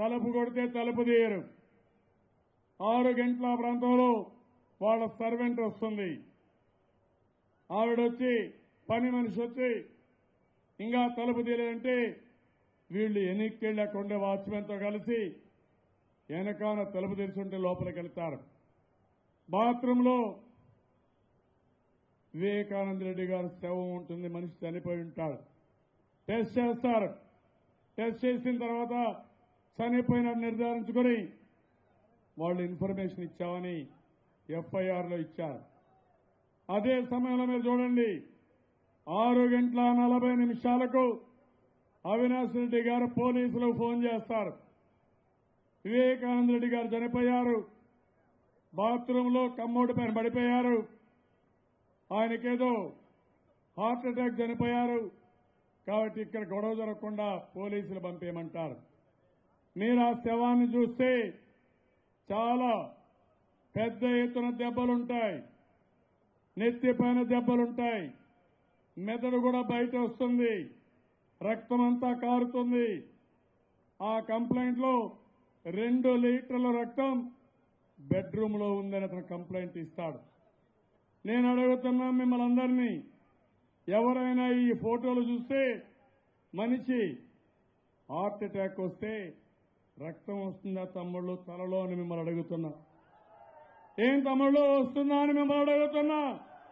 తలుపు కొడితే తలుపు తీయరు ఆరు గంటల ప్రాంతంలో వాళ్ళ సర్వెంట్ వస్తుంది ఆవిడొచ్చి పని మనిషి వచ్చి ఇంకా తలుపు తీయలేదంటే వీళ్ళు ఎన్నికెళ్ళి అక్కడ ఉండే వాచ్మెన్తో కలిసి వెనకాల తలుపు తెరిచుంటే లోపలికి వెళ్తారు బాత్రూంలో వివేకానంద రెడ్డి గారి శవం ఉంటుంది మనిషి చనిపోయి ఉంటాడు టెస్ట్ చేస్తారు టెస్ట్ చేసిన తర్వాత చనిపోయినట్టు నిర్ధారించుకొని వాళ్ళు ఇన్ఫర్మేషన్ ఇచ్చామని ఎఫ్ఐఆర్లో ఇచ్చారు అదే సమయంలో మీరు చూడండి ఆరు గంటల నలభై నిమిషాలకు అవినాష్ రెడ్డి గారు పోలీసులకు ఫోన్ చేస్తారు వివేకానంద రెడ్డి గారు చనిపోయారు బాత్రూంలో కమ్మోడి పైన పడిపోయారు ఆయనకేదో హార్ట్ అటాక్ చనిపోయారు కాబట్టి ఇక్కడ గొడవ జరగకుండా పోలీసులు పంపేయమంటారు మీరు ఆ శవాన్ని చూస్తే చాలా పెద్ద ఎత్తున దెబ్బలుంటాయి నెత్తి పైన దెబ్బలుంటాయి మెదడు కూడా బయట వస్తుంది రక్తం అంతా కారుతుంది ఆ కంప్లైంట్ లో రెండు లీటర్ల రక్తం బెడ్రూమ్ లో ఉందని అతను కంప్లైంట్ ఇస్తాడు నేను అడుగుతున్నా మిమ్మల్ని అందరినీ ఎవరైనా ఈ ఫోటోలు చూస్తే మనిషి హార్ట్ అటాక్ వస్తే రక్తం వస్తుందా తమ్ముళ్ళు తలలో అని మిమ్మల్ని అడుగుతున్నా ఏం తమ్ముళ్ళు వస్తుందా అని మిమ్మల్ని అడుగుతున్నా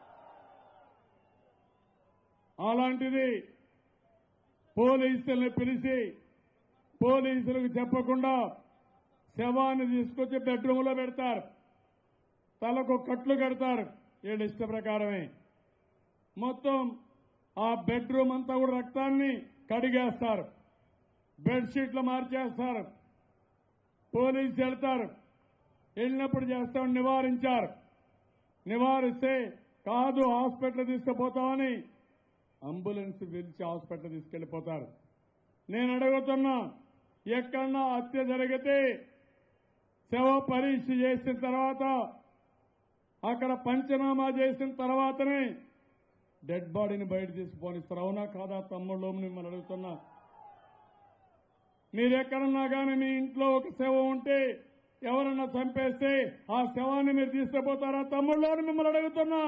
అలాంటిది పోలీసుల్ని పిలిచి పోలీసులకు చెప్పకుండా శవాన్ని తీసుకొచ్చి బెడ్రూమ్ లో పెడతారు తలకు కట్లు కడతారు వీళ్ళ ఇష్ట ప్రకారమే మొత్తం ఆ బెడ్రూమ్ అంతా కూడా రక్తాన్ని కడిగేస్తారు బెడ్షీట్లు మార్చేస్తారు పోలీసు వెళ్తారు వెళ్ళినప్పుడు చేస్తామని నివారించారు నివారిస్తే కాదు హాస్పిటల్ తీసుకుపోతామని అంబులెన్స్ పిలిచి హాస్పిటల్ తీసుకెళ్లిపోతారు నేను అడుగుతున్నా ఎక్కడన్నా హత్య జరిగితే శవ పరీక్ష చేసిన తర్వాత అక్కడ పంచనామా చేసిన తర్వాతనే డెడ్ బాడీని బయట తీసుకుపోనిస్తారు అవునా కాదా తమ్ముళ్ళు మిమ్మల్ని అడుగుతున్నా మీరెక్కడన్నా కానీ మీ ఇంట్లో ఒక శవ ఉంటే ఎవరన్నా చంపేస్తే ఆ శవాన్ని మీరు తీసుకుపోతారా తమ్ముళ్ళు అని మిమ్మల్ని అడుగుతున్నా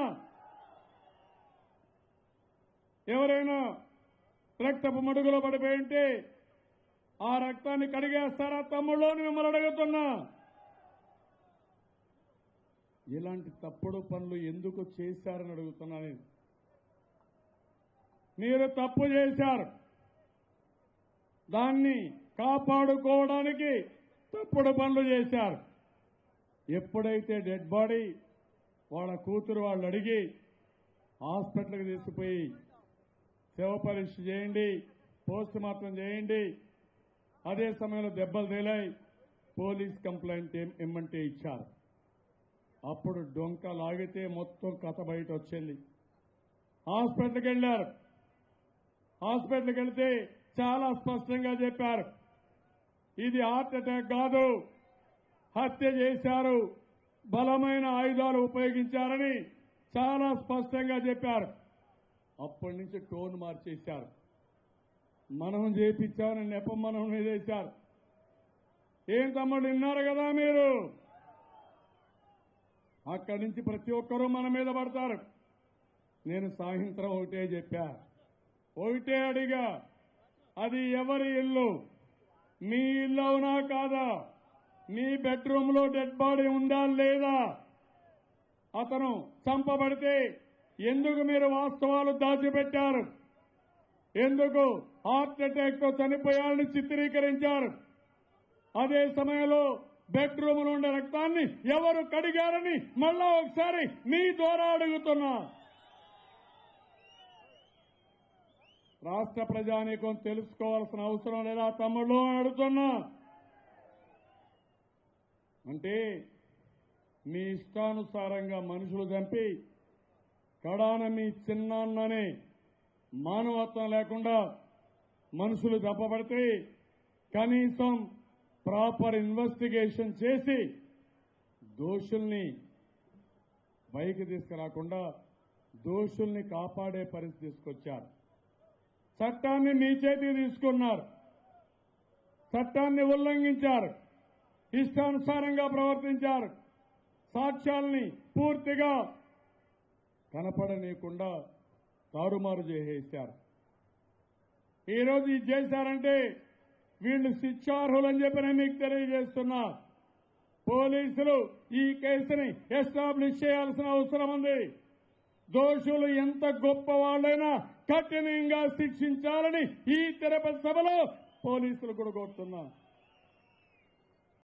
ఎవరైనా రక్తపు మడుగులో పడిపోయి ఉంటే ఆ రక్తాన్ని కడిగేస్తారా తమ్ముళ్ళు అని మిమ్మల్ని అడుగుతున్నా ఇలాంటి తప్పుడు పనులు ఎందుకు చేశారని అడుగుతున్నా నేను మీరు తప్పు చేశారు దాన్ని కాపాడుకోవడానికి తప్పుడు పనులు చేశారు ఎప్పుడైతే డెడ్ బాడీ వాళ్ళ కూతురు వాళ్ళు అడిగి హాస్పిటల్కి తీసుకుపోయి శవ పరీక్ష చేయండి పోస్ట్ మార్టం చేయండి అదే సమయంలో దెబ్బలు తేలాయి పోలీస్ కంప్లైంట్ ఏం- ఇమ్మంటే ఇచ్చారు అప్పుడు డొంక లాగితే మొత్తం కథ బయట వచ్చింది హాస్పిటల్కి వెళ్లారు హాస్పిటల్కి వెళ్తే చాలా స్పష్టంగా చెప్పారు ఇది హార్ట్ అటాక్ కాదు హత్య చేశారు బలమైన ఆయుధాలు ఉపయోగించారని చాలా స్పష్టంగా చెప్పారు అప్పటి నుంచి టోన్ మార్చేశారు మనం చేపించామని నెపం మనం వేశారు ఏం తమ్ముడు విన్నారు కదా మీరు అక్కడి నుంచి ప్రతి ఒక్కరూ మన మీద పడతారు నేను సాయంత్రం ఒకటే చెప్పా ఒకటే అడిగా అది ఎవరి ఇల్లు మీ ఇల్లు అవునా కాదా మీ బెడ్రూమ్ లో డెడ్ బాడీ ఉందా లేదా అతను చంపబడితే ఎందుకు మీరు వాస్తవాలు దాచిపెట్టారు ఎందుకు హార్ట్ అటాక్ తో చనిపోయాలని చిత్రీకరించారు అదే సమయంలో బెడ్రూమ్ లో ఉండే రక్తాన్ని ఎవరు కడిగారని మళ్ళా ఒకసారి మీ ద్వారా అడుగుతున్నా రాష్ట్ర ప్రజానీకం తెలుసుకోవాల్సిన అవసరం లేదా తమ్ముళ్ళు అని అడుగుతున్నా అంటే మీ ఇష్టానుసారంగా మనుషులు చంపి కడాన మీ చిన్నాన్ననే మానవత్వం లేకుండా మనుషులు చంపబడితే కనీసం ప్రాపర్ ఇన్వెస్టిగేషన్ చేసి దోషుల్ని పైకి తీసుకురాకుండా దోషుల్ని కాపాడే పరిస్థితి తీసుకొచ్చారు చట్టాన్ని మీ చేతికి తీసుకున్నారు చట్టాన్ని ఉల్లంఘించారు ఇష్టానుసారంగా ప్రవర్తించారు సాక్ష్యాల్ని పూర్తిగా కనపడనీయకుండా తారుమారు చేసేశారు ఈరోజు ఇది చేశారంటే వీళ్ళు శిక్షార్హులని చెప్పి నేను మీకు తెలియజేస్తున్నా పోలీసులు ఈ కేసుని ఎస్టాబ్లిష్ చేయాల్సిన అవసరం ఉంది దోషులు ఎంత గొప్ప వాళ్ళైనా కఠినంగా శిక్షించాలని ఈ తిరుపతి సభలో పోలీసులు కూడా కోరుతున్నా